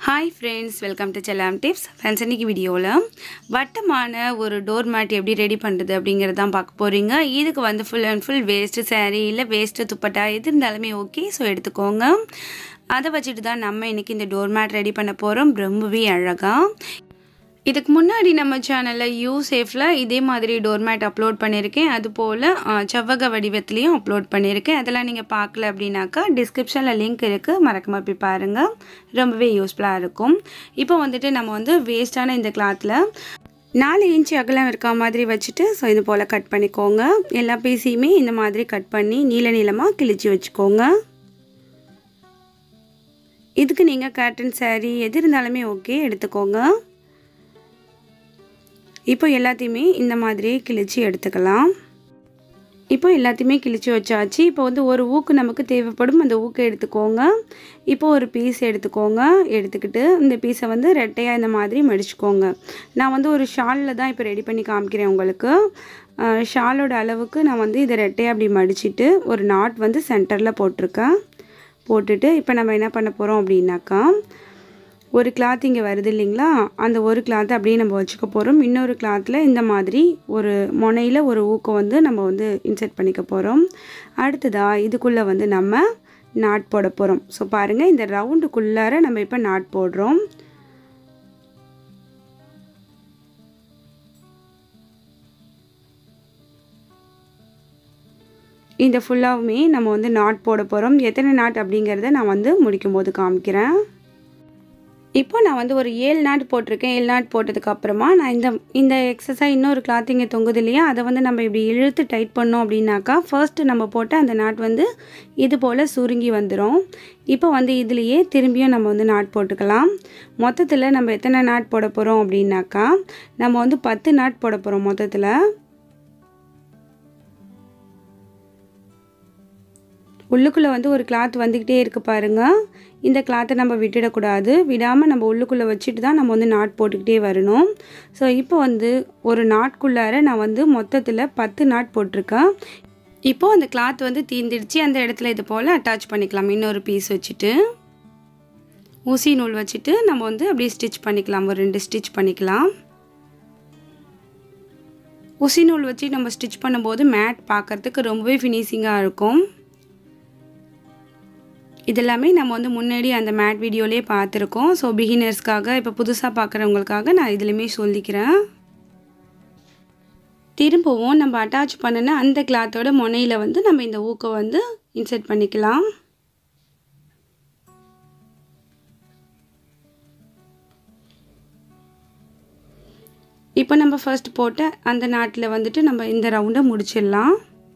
hi friends welcome to Chellam tips friends இன்றைக்கி வீடியோவில் வட்டமான ஒரு டோர் மேட் எப்படி ரெடி பண்ணுறது அப்படிங்கிறது தான் பார்க்க போகிறீங்க இதுக்கு வந்து full and full waste saree இல்லை வேஸ்ட்டு துப்பட்டா எது இருந்தாலுமே ஓகே ஸோ எடுத்துக்கோங்க அதை வச்சுட்டு தான் நம்ம இன்றைக்கி இந்த டோர் மேட் ரெடி பண்ண போகிறோம் ரொம்பவே அழகாக இதுக்கு முன்னாடி நம்ம சேனலில் யூ சேஃபில் இதே மாதிரி டோர்மேட் அப்லோட் பண்ணியிருக்கேன் அதுபோல் அஹ், செவ்வக வடிவத்துலேயும் அப்லோட் பண்ணியிருக்கேன் அதெல்லாம் நீங்கள் பார்க்கல அப்படின்னாக்கா டிஸ்கிரிப்ஷனில் லிங்க் இருக்குது மறக்காம போய் பாருங்கள் ரொம்பவே யூஸ்ஃபுல்லாக இருக்கும் இப்போ வந்துட்டு நம்ம வந்து வேஸ்ட்டான இந்த கிளாத்தில் நாலு இன்ச் அகலம் இருக்க மாதிரி வச்சுட்டு ஸோ இது போல் கட் பண்ணிக்கோங்க எல்லா பீஸையுமே இந்த மாதிரி கட் பண்ணி நீள நீளமாக கிழிச்சு வச்சுக்கோங்க இதுக்கு நீங்கள் காட்டன் saree எது இருந்தாலுமே ஓகே எடுத்துக்கோங்க இப்போ எல்லாத்தையுமே இந்த மாதிரியே கிழிச்சு எடுத்துக்கலாம் இப்போ எல்லாத்தையுமே கிழிச்சு வச்சாச்சு இப்போ வந்து ஒரு ஊக்கு நமக்கு தேவைப்படும் அந்த ஊக்கை எடுத்துக்கோங்க இப்போ ஒரு பீஸ் எடுத்துக்கோங்க எடுத்துக்கிட்டு இந்த பீஸை வந்து ரெட்டையாக இந்த மாதிரி மடிச்சுக்கோங்க நான் வந்து ஒரு ஷாலில் தான் இப்போ ரெடி பண்ணி காமிக்கிறேன் உங்களுக்கு அஹ், ஷாலோட அளவுக்கு நான் வந்து இதை ரெட்டையாக அப்படி மடிச்சிட்டு ஒரு நாட் வந்து சென்டரில் போட்டிருக்கேன் போட்டுட்டு இப்போ நம்ம என்ன பண்ண போகிறோம் அப்படின்னாக்கா ஒரு கிளாத் இங்கே வருது இல்லைங்களா அந்த ஒரு கிளாத்தை அப்படியே நம்ம வச்சுக்க போகிறோம் இன்னொரு கிளாத்தில் இந்த மாதிரி ஒரு முனையில் ஒரு ஊக்கம் வந்து நம்ம வந்து இன்செர்ட் பண்ணிக்க போகிறோம் அடுத்ததாக இதுக்குள்ளே வந்து நம்ம நாட் போட போகிறோம் ஸோ பாருங்கள் இந்த ரவுண்டுக்குள்ளார நம்ம இப்போ நாட் போடுறோம் இந்த ஃபுல்லாகவுமே நம்ம வந்து நாட் போட போகிறோம் எத்தனை நாட் அப்படிங்கிறத நான் வந்து முடிக்கும் போது காமிக்கிறேன் இப்போ நான் வந்து ஒரு ஏழு நாட் போட்டிருக்கேன் ஏழு நாட் போட்டதுக்கு அப்புறமா நான் இந்த இந்த எக்ஸசைஸ் இன்னொரு கிளாத் இங்கே தொங்குது இல்லையா அதை வந்து நம்ம இப்படி இழுத்து டைட் பண்ணோம் அப்படின்னாக்கா ஃபர்ஸ்ட்டு நம்ம போட்ட அந்த நாட் வந்து இது போல் சுருங்கி வந்துடும் இப்போ வந்து இதுலேயே திரும்பியும் நம்ம வந்து நாட் போட்டுக்கலாம் மொத்தத்தில் நம்ம எத்தனை நாட் போட போகிறோம் அப்படின்னாக்கா நம்ம வந்து பத்து நாட் போட போகிறோம் மொத்தத்தில் உள்ளுக்குள்ளே வந்து ஒரு கிளாத் வந்துக்கிட்டே இருக்கு பாருங்க இந்த கிளாத்தை நம்ம விட்டுடக்கூடாது விடாமல் நம்ம உள்ளுக்குள்ளே வச்சுட்டு தான் நம்ம வந்து நாட் போட்டுக்கிட்டே வரணும் ஸோ இப்போ வந்து ஒரு நாட்குள்ளார நான் வந்து மொத்தத்தில் பத்து நாட் போட்டிருக்கேன் இப்போது அந்த கிளாத் வந்து தீந்துடுச்சு அந்த இடத்துல இது போல் அட்டாச் பண்ணிக்கலாம் இன்னொரு பீஸ் வச்சுட்டு ஊசி நூல் வச்சுட்டு நம்ம வந்து அப்படியே ஸ்டிச் பண்ணிக்கலாம் ஒரு ரெண்டு ஸ்டிச் பண்ணிக்கலாம் ஊசி நூல் வச்சு நம்ம ஸ்டிச் பண்ணும்போது மேட் பார்க்குறதுக்கு ரொம்பவே ஃபினிஷிங்காக இருக்கும் இதெல்லாமே நம்ம வந்து முன்னாடி அந்த மேட் வீடியோலேயே பார்த்துருக்கோம் ஸோ பிகினர்ஸ்க்காக இப்போ புதுசாக பார்க்குறவங்களுக்காக நான் இதுலையுமே சொல்லிக்கிறேன் திரும்பவும் நம்ம அட்டாச் பண்ணின அந்த கிளாத்தோட முனையில் வந்து நம்ம இந்த ஊக்கை வந்து இன்செர்ட் பண்ணிக்கலாம் இப்போ நம்ம ஃபர்ஸ்ட் போட்ட அந்த நாட்டில் வந்துட்டு நம்ம இந்த ரவுண்டை முடிச்சிடலாம்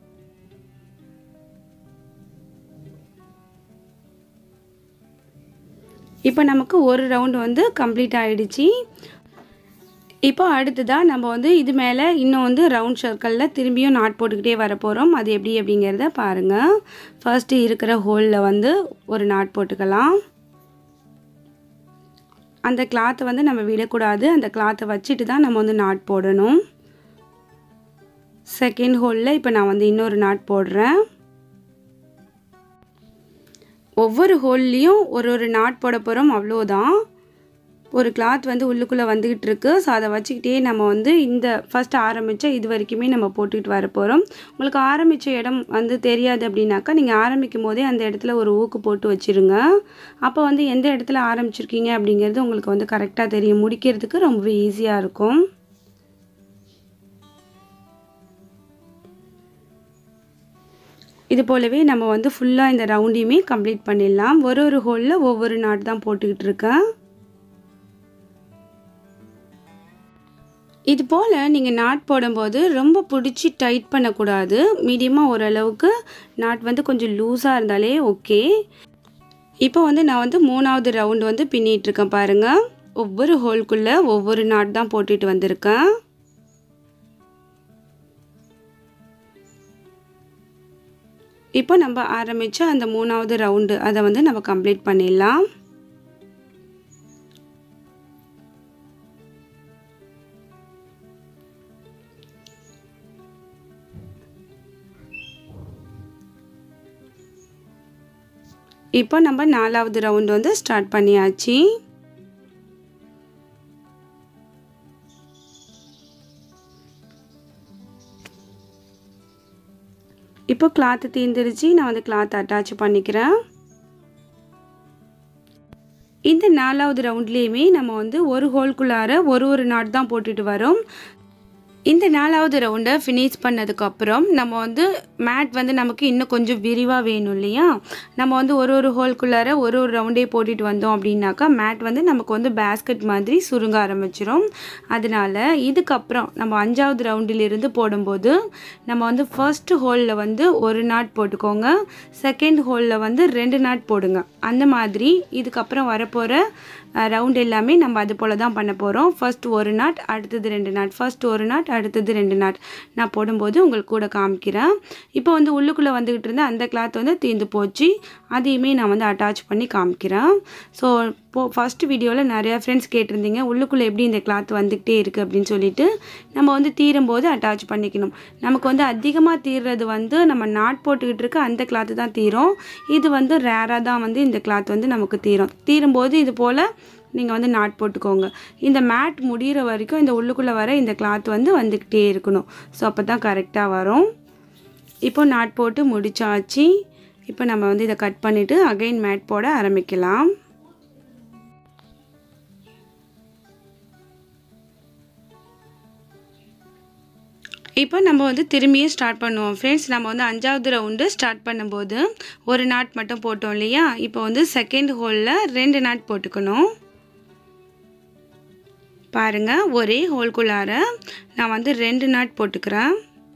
இப்போ நமக்கு ஒரு ரவுண்டு வந்து கம்ப்ளீட் ஆகிடுச்சு இப்போ அடுத்ததாக நம்ம வந்து இது மேலே இன்னும் வந்து ரவுண்ட் சர்க்கிளில் திரும்பியும் நாட் போட்டுக்கிட்டே வர போகிறோம் அது எப்படி அப்படிங்கிறத பாருங்கள் ஃபர்ஸ்ட்டு இருக்கிற ஹோலில் வந்து ஒரு நாட் போட்டுக்கலாம் அந்த கிளாத்தை வந்து நம்ம விடக்கூடாது அந்த கிளாத்தை வச்சுட்டு தான் நம்ம வந்து நாட் போடணும் செகண்ட் ஹோலில் இப்போ நான் வந்து இன்னொரு நாட் போடுறேன் ஒவ்வொரு ஹோல்லையும் ஒரு ஒரு நாட் போட போகிறோம் அவ்வளோதான் ஒரு கிளாத் வந்து உள்ளுக்குள்ளே வந்துக்கிட்டு இருக்கு ஸோ அதை வச்சுக்கிட்டே நம்ம வந்து இந்த ஃபஸ்ட் ஆரம்பித்த இது வரைக்குமே நம்ம போட்டுக்கிட்டு வர போகிறோம் உங்களுக்கு ஆரம்பித்த இடம் வந்து தெரியாது அப்படின்னாக்கா நீங்கள் ஆரம்பிக்கும் போதே அந்த இடத்துல ஒரு ஊக்கு போட்டு வச்சுருங்க அப்போ வந்து எந்த இடத்துல ஆரம்பிச்சிருக்கீங்க அப்படிங்கிறது உங்களுக்கு வந்து கரெக்டாக தெரியும் முடிக்கிறதுக்கு ரொம்பவே ஈஸியாக இருக்கும் இது போலவே நம்ம வந்து ஃபுல்லாக இந்த ரவுண்டையுமே கம்ப்ளீட் பண்ணிடலாம் ஒரு ஒரு ஹோலில் ஒவ்வொரு நாட் தான் போட்டுக்கிட்டு இருக்கேன் இது போல் நீங்கள் நாட் போடும்போது ரொம்ப பிடிச்சி டைட் பண்ணக்கூடாது மீடியமாக ஓரளவுக்கு நாட் வந்து கொஞ்சம் லூஸாக இருந்தாலே ஓகே இப்போ வந்து நான் வந்து மூணாவது ரவுண்டு வந்து பின்னிகிட்ருக்கேன் பாருங்கள் ஒவ்வொரு ஹோல்குள்ளே ஒவ்வொரு நாட் தான் போட்டுட்டு வந்திருக்கேன் இப்போ நம்ம ஆரம்பித்த அந்த மூணாவது ரவுண்டு அதை வந்து நம்ம கம்ப்ளீட் பண்ணிடலாம் இப்போ நம்ம நாலாவது ரவுண்ட் வந்து ஸ்டார்ட் பண்ணியாச்சு இப்போ கிளாத்து தீந்துருச்சு நான் வந்து கிளாத் அட்டாச் பண்ணிக்கிறேன் இந்த நாலாவது ரவுண்ட்லேயுமே நம்ம வந்து ஒரு ஹோல்குள்ளார ஒரு ஒரு நாட் தான் போட்டுட்டு வரோம் இந்த நாலாவது ரவுண்டை ஃபினிஷ் பண்ணதுக்கப்புறம் நம்ம வந்து மேட் வந்து நமக்கு இன்னும் கொஞ்சம் விரிவாக வேணும் இல்லையா நம்ம வந்து ஒரு ஒரு ஹோல்குள்ளார ஒரு ஒரு ரவுண்டே போட்டுட்டு வந்தோம் அப்படின்னாக்கா மேட் வந்து நமக்கு வந்து பேஸ்கெட் மாதிரி சுருங்க ஆரம்பிச்சிரும் அதனால இதுக்கப்புறம் நம்ம அஞ்சாவது ரவுண்டிலிருந்து போடும்போது நம்ம வந்து ஃபர்ஸ்ட் ஹோலில் வந்து ஒரு நாட் போட்டுக்கோங்க செகண்ட் ஹோலில் வந்து ரெண்டு நாட் போடுங்க அந்த மாதிரி இதுக்கப்புறம் வரப்போகிற ரவுண்ட் எல்லாமே நம்ம அது போல் தான் பண்ண போகிறோம் ஃபர்ஸ்ட் ஒரு நாட் அடுத்தது ரெண்டு நாட் ஃபர்ஸ்ட் ஒரு நாட் அடுத்தது ரெண்டு நாட் நான் போடும்போது உங்களுக்கு கூட காமிக்கிறேன் இப்போ வந்து உள்ளுக்குள்ளே வந்துக்கிட்டு இருந்த அந்த கிளாத் வந்து தீர்ந்து போச்சு அதையுமே நான் வந்து அட்டாச் பண்ணி காமிக்கிறேன் ஸோ இப்போ ஃபஸ்ட் வீடியோவில் நிறையா ஃப்ரெண்ட்ஸ் கேட்டிருந்தீங்க உள்ளுக்குள்ளே எப்படி இந்த கிளாத் வந்துக்கிட்டே இருக்குது அப்படின்னு சொல்லிட்டு நம்ம வந்து தீரும் போது அட்டாச் பண்ணிக்கணும் நமக்கு வந்து அதிகமாக தீர்றது வந்து நம்ம நாட் போட்டுக்கிட்டு இருக்க அந்த கிளாத்து தான் தீரும் இது வந்து ரேராக தான் வந்து இந்த கிளாத் வந்து நமக்கு தீரும் தீரும்போது இது போல் நீங்கள் வந்து நாட் போட்டுக்கோங்க இந்த மேட் முடிகிற வரைக்கும் இந்த உள்ளுக்குள்ளே வர இந்த கிளாத் வந்து வந்துக்கிட்டே இருக்கணும் ஸோ அப்போ தான் கரெக்டாக வரும் இப்போ நாட் போட்டு முடிச்சாச்சு இப்போ நம்ம வந்து இதை கட் பண்ணிவிட்டு அகைன் மேட் போட ஆரம்பிக்கலாம் இப்போ நம்ம வந்து திரும்பியும் ஸ்டார்ட் பண்ணுவோம் ஃப்ரெண்ட்ஸ் நம்ம வந்து அஞ்சாவது ரவுண்டு ஸ்டார்ட் பண்ணும்போது ஒரு நாட் மட்டும் போட்டோம் இல்லையா இப்போ வந்து செகண்ட் ஹோலில் ரெண்டு நாட் போட்டுக்கணும் பாருங்கள் ஒரே ஹோல்குள்ளார நான் வந்து ரெண்டு நாட் போட்டுக்கிறேன்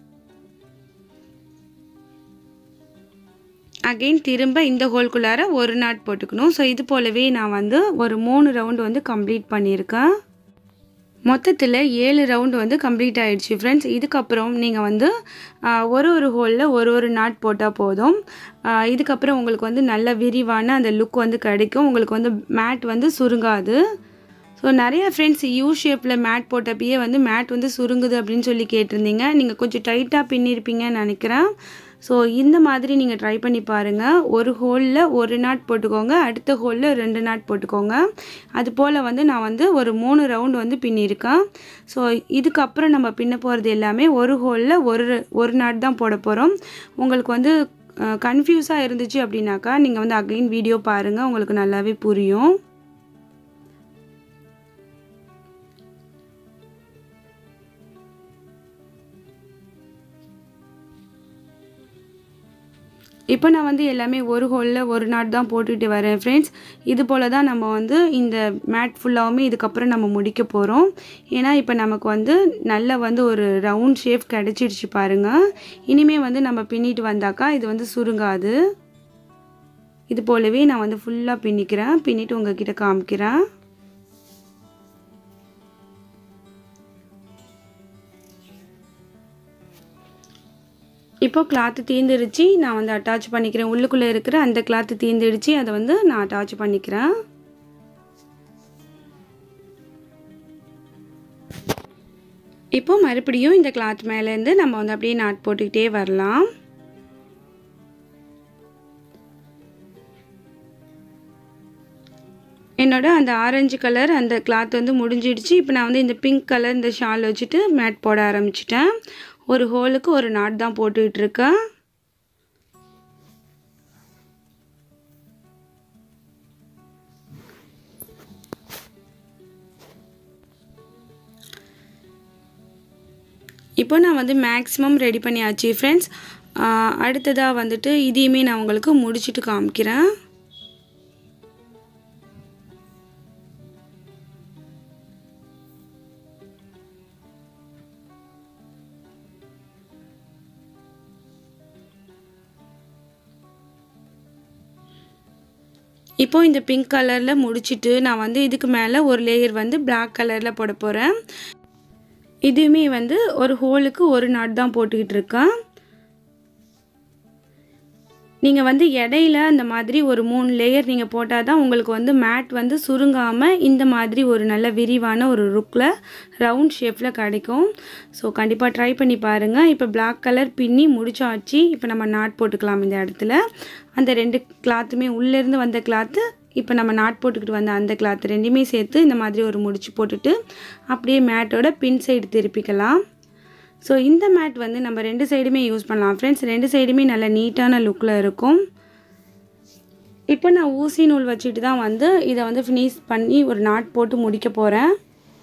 அகெயின் திரும்ப இந்த ஹோல்குள்ளார ஒரு நாட் போட்டுக்கணும் ஸோ இது போலவே நான் வந்து ஒரு மூணு ரவுண்டு வந்து கம்ப்ளீட் பண்ணியிருக்கேன் மொத்தத்தில் ஏழு ரவுண்டு வந்து கம்ப்ளீட் ஆகிடுச்சு ஃப்ரெண்ட்ஸ் இதுக்கப்புறம் நீங்கள் வந்து ஒரு ஒரு ஹோலில் ஒரு ஒரு நாட் போட்டால் போதும் இதுக்கப்புறம் உங்களுக்கு வந்து நல்ல விரிவான அந்த லுக் வந்து கிடைக்கும் உங்களுக்கு வந்து மேட் வந்து சுருங்காது ஸோ நிறைய ஃப்ரெண்ட்ஸ் யூ ஷேப்பில் மேட் போட்டப்பயே வந்து மேட் வந்து சுருங்குது அப்படின்னு சொல்லி கேட்டிருந்தீங்க நீங்கள் கொஞ்சம் டைட்டாக பின்னிருப்பீங்கன்னு நினைக்கிறேன் ஸோ இந்த மாதிரி நீங்கள் ட்ரை பண்ணி பாருங்கள் ஒரு ஹோலில் ஒரு நாட் போட்டுக்கோங்க அடுத்த ஹோலில் ரெண்டு நாட் போட்டுக்கோங்க அது போல் வந்து நான் வந்து ஒரு மூணு ரவுண்டு வந்து பின்னிருக்கேன் ஸோ இதுக்கப்புறம் நம்ம பின்ன போகிறது எல்லாமே ஒரு ஹோலில் ஒரு ஒரு நாட் தான் போட போகிறோம் உங்களுக்கு வந்து கன்ஃபியூஸாக இருந்துச்சு அப்படின்னாக்கா நீங்கள் வந்து அகைன் வீடியோ பாருங்கள் உங்களுக்கு நல்லாவே புரியும் இப்போ நான் வந்து எல்லாமே ஒரு ஹோலில் ஒரு நாட் தான் போட்டுகிட்டு வரேன் ஃப்ரெண்ட்ஸ் இது போல் தான் நம்ம வந்து இந்த மேட் ஃபுல்லாகவுமே இதுக்கப்புறம் நம்ம முடிக்க போகிறோம் ஏன்னா இப்போ நமக்கு வந்து நல்ல வந்து ஒரு ரவுண்ட் ஷேப் கிடச்சிடுச்சு பாருங்கள் இனிமேல் வந்து நம்ம பின்னிட்டு வந்தாக்கா இது வந்து சுருங்காது இது போலவே நான் வந்து ஃபுல்லாக பின்னிக்கிறேன் பின்னிட்டு உங்ககிட்ட காமிக்கிறேன் இப்போ கிளாத்து தீந்துடுச்சு நான் வந்து அட்டாச் பண்ணிக்கிறேன் உள்ளுக்குள்ளே இருக்கிற அந்த கிளாத்து தீந்துடுச்சு அதை வந்து நான் அட்டாச் பண்ணிக்கிறேன் இப்போ மறுபடியும் இந்த கிளாத் மேலேருந்து நம்ம வந்து அப்படியே நாட் போட்டுக்கிட்டே வரலாம் என்னோட அந்த ஆரஞ்சு கலர் அந்த கிளாத் வந்து முடிஞ்சிடுச்சு இப்போ நான் வந்து இந்த பிங்க் கலர் இந்த ஷால் வச்சுட்டு மேட் போட ஆரம்பிச்சிட்டேன் ஒரு ஹோலுக்கு ஒரு நாட் தான் போட்டுக்கிட்டு இருக்கேன் இப்போ நான் வந்து மேக்ஸிமம் ரெடி பண்ணியாச்சு ஃப்ரெண்ட்ஸ் அடுத்ததாக வந்துட்டு இதையுமே நான் உங்களுக்கு முடிச்சுட்டு காமிக்கிறேன் இப்போது இந்த பிங்க் கலரில் முடிச்சுட்டு நான் வந்து இதுக்கு மேலே ஒரு லேயர் வந்து பிளாக் கலரில் போட போகிறேன் இதுவுமே வந்து ஒரு ஹோலுக்கு ஒரு நாட் தான் போட்டுக்கிட்டு இருக்கேன் நீங்கள் வந்து இடையில அந்த மாதிரி ஒரு மூணு லேயர் நீங்கள் போட்டால் தான் உங்களுக்கு வந்து மேட் வந்து சுருங்காமல் இந்த மாதிரி ஒரு நல்ல விரிவான ஒரு லுக்கில் ரவுண்ட் ஷேப்பில் கிடைக்கும் ஸோ கண்டிப்பாக ட்ரை பண்ணி பாருங்கள் இப்போ பிளாக் கலர் பின்னி முடிச்சாச்சு இப்போ நம்ம நாட் போட்டுக்கலாம் இந்த இடத்துல அந்த ரெண்டு கிளாத்துமே உள்ளேருந்து வந்த கிளாத்து இப்போ நம்ம நாட் போட்டுக்கிட்டு வந்த அந்த கிளாத் ரெண்டுமே சேர்த்து இந்த மாதிரி ஒரு முடிச்சு போட்டுட்டு அப்படியே மேட்டோட பின் சைடு திருப்பிக்கலாம் ஸோ இந்த மேட் வந்து நம்ம ரெண்டு சைடுமே யூஸ் பண்ணலாம் ஃப்ரெண்ட்ஸ் ரெண்டு சைடுமே நல்ல நீட்டான லுக்கில் இருக்கும் இப்போ நான் ஊசி நூல் வச்சுட்டு தான் வந்து இதை வந்து ஃபினிஷ் பண்ணி ஒரு நாட் போட்டு முடிக்க போகிறேன்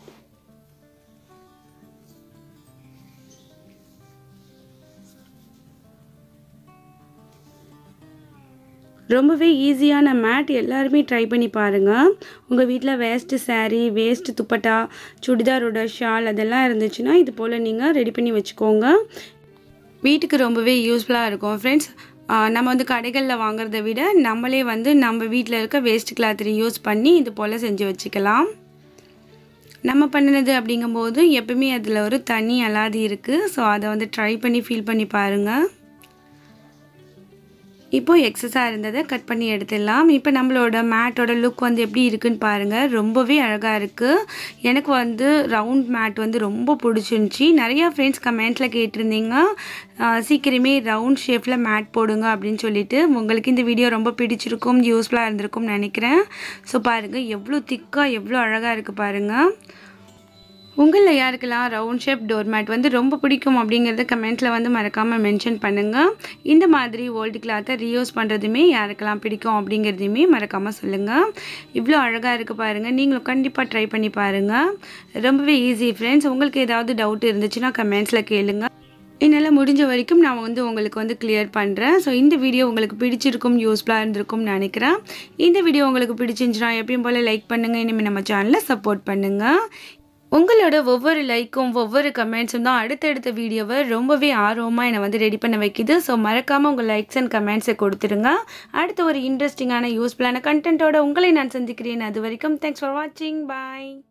ரொம்பவே ஈஸியான மேட் எல்லாருமே ட்ரை பண்ணி பாருங்கள் உங்கள் வீட்டில் வேஸ்ட்டு saree வேஸ்ட்டு துப்பட்டா சுடிதாரோட ஷால் அதெல்லாம் இருந்துச்சுன்னா இது போல் நீங்கள் ரெடி பண்ணி வச்சுக்கோங்க வீட்டுக்கு ரொம்பவே யூஸ்ஃபுல்லாக இருக்கும் ஃப்ரெண்ட்ஸ் நம்ம வந்து கடைகளில் வாங்குறத விட நம்மளே வந்து நம்ம வீட்டில் இருக்க வேஸ்ட் கிளாத் யூஸ் பண்ணி இது போல் செஞ்சு வச்சுக்கலாம் நம்ம பண்ணினது அப்படிங்கும்போது எப்பவுமே அதில் ஒரு தனி அலாதி இருக்குது ஸோ அதை வந்து ட்ரை பண்ணி ஃபீல் பண்ணி பாருங்கள் இப்போ எக்ஸஸாக இருந்ததை கட் பண்ணி எடுத்துடலாம் இப்போ நம்மளோட மேட்டோட லுக் வந்து எப்படி இருக்குன்னு பாருங்கள் ரொம்பவே அழகாக இருக்குது எனக்கு வந்து ரவுண்ட் மேட் வந்து ரொம்ப பிடிச்சிருந்துச்சி நிறையா ஃப்ரெண்ட்ஸ் கமெண்ட்டில் கேட்டிருந்தீங்க ஆஹ் சீக்கிரமே ரவுண்ட் ஷேப்பில் மேட் போடுங்க அப்படின்னு சொல்லிட்டு உங்களுக்கு இந்த வீடியோ ரொம்ப பிடிச்சிருக்கும் யூஸ்ஃபுல்லாக இருந்திருக்கும்னு நினைக்கிறேன் ஸோ பாருங்கள் எவ்வளோ திக்காக எவ்வளோ அழகாக இருக்குது பாருங்கள் உங்களில் யாருக்கெல்லாம் ரவுண்ட் ஷேப் டோர் மேட் வந்து ரொம்ப பிடிக்கும் அப்படிங்கிறத கமெண்ட்டில் வந்து மறக்காமல் மென்ஷன் பண்ணுங்கள் இந்த மாதிரி ஓல்டு கிளாத்தை ரீயூஸ் பண்ணுறதுமே யாருக்கெல்லாம் பிடிக்கும் அப்படிங்கிறதையுமே மறக்காமல் சொல்லுங்கள் இவ்வளோ அழகாக இருக்குது பாருங்கள் நீங்களும் கண்டிப்பாக ட்ரை பண்ணி பாருங்கள் ரொம்பவே ஈஸி ஃப்ரெண்ட்ஸ் உங்களுக்கு ஏதாவது டவுட் இருந்துச்சுன்னா கமெண்ட்ஸில் கேளுங்க என்னால் முடிஞ்ச வரைக்கும் நான் வந்து உங்களுக்கு வந்து கிளியர் பண்ணுறேன் ஸோ இந்த வீடியோ உங்களுக்கு பிடிச்சிருக்கும் யூஸ்ஃபுல்லாக இருந்திருக்கும்னு நினைக்கிறேன் இந்த வீடியோ உங்களுக்கு பிடிச்சிருந்துச்சுன்னா எப்பயும் போல் லைக் பண்ணுங்கள் இனிமேல் நம்ம சேனலை சப்போர்ட் பண்ணுங்கள் உங்களோட ஒவ்வொரு லைக்கும் ஒவ்வொரு கமெண்ட்ஸும் தான் அடுத்தடுத்த வீடியோவை ரொம்பவே ஆர்வமாக என்னை வந்து ரெடி பண்ண வைக்குது ஸோ மறக்காமல் உங்கள் லைக்ஸ் அண்ட் கமெண்ட்ஸை கொடுத்துருங்க அடுத்த ஒரு இன்ட்ரெஸ்டிங்கான யூஸ்ஃபுல்லான கண்டென்ட்டோட உங்களை நான் சந்திக்கிறேன் அது வரைக்கும் தேங்க்ஸ் ஃபார் வாட்சிங் பாய்